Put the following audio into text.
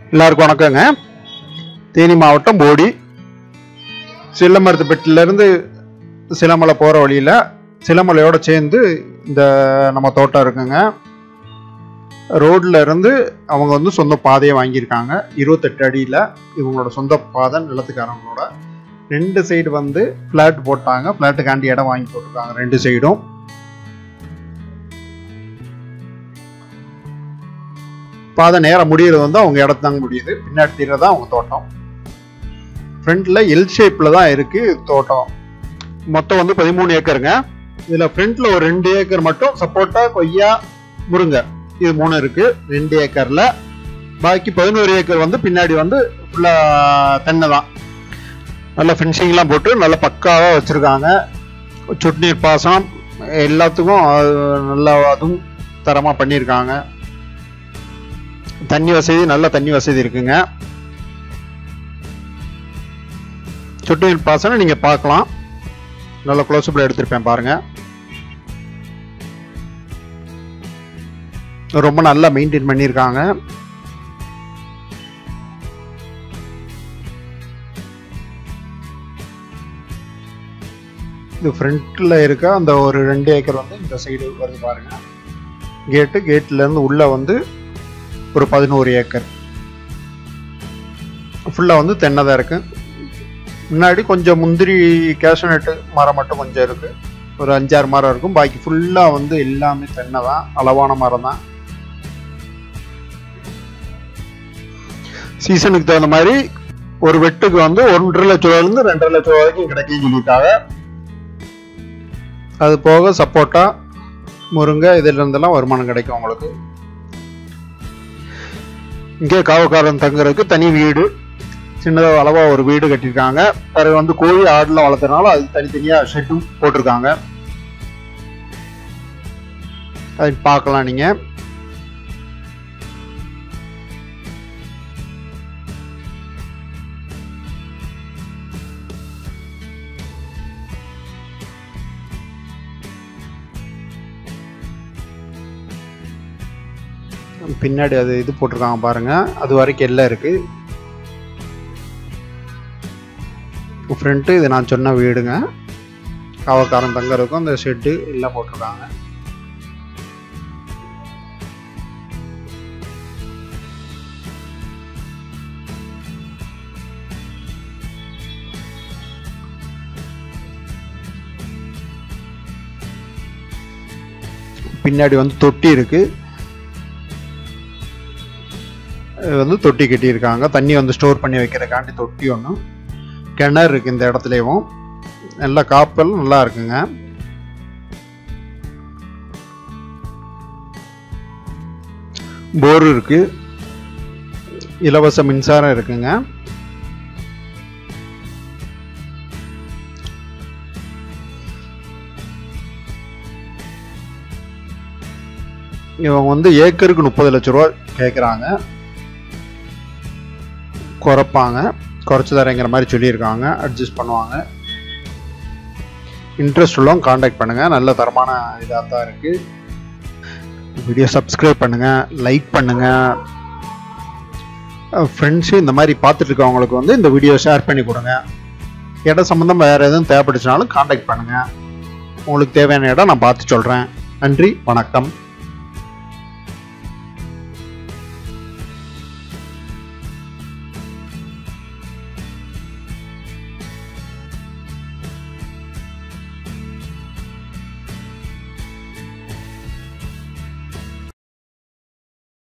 எல்லாருக்கும் வணக்கங்க தேனி மாவட்டம் போடி சில்லமரத்துப்பட்டிலேருந்து சிலமலை போகிற வழியில் சிலமலையோட சேர்ந்து இந்த நம்ம தோட்டம் இருக்குங்க ரோட்ல இருந்து அவங்க வந்து சொந்த பாதையை வாங்கியிருக்காங்க இருபத்தெட்டு அடியில் இவங்களோட சொந்த பாதை நிலத்துக்காரங்களோட ரெண்டு சைடு வந்து ஃப்ளாட் போட்டாங்க ஃப்ளாட்டுக்காண்டி இடம் வாங்கி போட்டிருக்காங்க ரெண்டு சைடும் பாதை நேரம் முடியறது வந்து அவங்க இடத்தாங்க முடியுது பின்னாடி தீர தான் அவங்க தோட்டம் ஃப்ரண்ட்ல எல் ஷேப்ல தான் இருக்கு தோட்டம் மொத்தம் வந்து பதிமூணு ஏக்கருங்க இதுல ஃப்ரண்ட்ல ஒரு ரெண்டு ஏக்கர் மட்டும் சப்போட்டா கொய்யா முருங்கை இது மூணு இருக்கு ரெண்டு ஏக்கர்ல பாக்கி பதினோரு ஏக்கர் வந்து பின்னாடி வந்து ஃபுல்லா தென்னை தான் நல்ல ஃபினிஷிங்லாம் போட்டு நல்ல பக்காவாக வச்சிருக்காங்க சொட்டு நீர் பாசனம் எல்லாத்துக்கும் அது நல்லா அதுவும் தரமாக பண்ணியிருக்காங்க தண்ணி வசதி நல்ல தண்ணி வசதி இருக்குங்க சொட்டு நீர் பாசனம் நீங்க பார்க்கலாம் நல்ல க்ளோஸ்அப்ல எடுத்திருப்பேன் பாருங்க ரொம்ப நல்லா மெயின்டைன் பண்ணியிருக்காங்க இது ஃப்ரண்ட்ல இருக்க அந்த ஒரு ரெண்டு ஏக்கர் வந்து இந்த சைடு வருது பாருங்க கேட்டு கேட்ல இருந்து உள்ள வந்து ஒரு பதினோரு ஏக்கர் ஃபுல்லாக வந்து தென்னை தான் இருக்கு முன்னாடி கொஞ்சம் முந்திரி கேஷனட்டு மரம் மட்டும் கொஞ்சம் இருக்கு ஒரு அஞ்சாறு மரம் இருக்கும் பாக்கி ஃபுல்லாக வந்து எல்லாமே தென்னை தான் அளவான மரம் தான் சீசனுக்கு தகுந்த மாதிரி ஒரு வெட்டுக்கு வந்து ஒன்றரை லட்சம் ரூபாயிலிருந்து ரெண்டரை லட்சம் ரூபா வரைக்கும் கிடைக்கும் சொல்லியிருக்காங்க அது போக சப்போட்டா முருங்கை இதுல இருந்தெல்லாம் வருமானம் கிடைக்கும் உங்களுக்கு இங்கே காவக்காரன் தங்குறதுக்கு தனி வீடு சின்னதாக அளவா ஒரு வீடு கட்டியிருக்காங்க பிறகு வந்து கோழி ஆடுலாம் வளர்த்துறதுனால அது தனித்தனியாக ஷெட்டும் போட்டிருக்காங்க அது பார்க்கலாம் நீங்க பின்னாடி அது இது போட்டிருக்காங்க பாருங்க அது வரைக்கும் எல்லாம் இருக்கு ஃப்ரண்ட்டு இது நான் சொன்ன வீடுங்க காவக்காரன் தங்கறதுக்கும் அந்த ஷெட்டு எல்லாம் போட்டிருக்காங்க பின்னாடி வந்து தொட்டி இருக்கு இது வந்து தொட்டி கட்டியிருக்காங்க தண்ணி வந்து ஸ்டோர் பண்ணி வைக்கிறதுக்காண்டி தொட்டி ஒன்று கிணறு இருக்கு இந்த இடத்துலயும் நல்லா காப்பல் நல்லா இருக்குங்க போர் இருக்கு இலவச மின்சாரம் இருக்குங்க இவங்க வந்து ஏக்கருக்கு முப்பது லட்ச ரூபா கேட்குறாங்க குறைப்பாங்க குறைச்சி தரேங்கிற மாதிரி சொல்லியிருக்காங்க அட்ஜஸ்ட் பண்ணுவாங்க இன்ட்ரெஸ்ட் உள்ளவங்க காண்டாக்ட் பண்ணுங்கள் நல்ல தரமான இதாக தான் இருக்குது வீடியோ சப்ஸ்கிரைப் பண்ணுங்கள் லைக் பண்ணுங்கள் ஃப்ரெண்ட்ஸு இந்த மாதிரி பார்த்துட்டு இருக்கவங்களுக்கு வந்து இந்த வீடியோ ஷேர் பண்ணி கொடுங்க இடம் சம்மந்தம் வேறு எதுவும் தேவைப்பட்டுச்சுனாலும் காண்டாக்ட் பண்ணுங்கள் உங்களுக்கு தேவையான இடம் நான் பார்த்து சொல்கிறேன் நன்றி வணக்கம்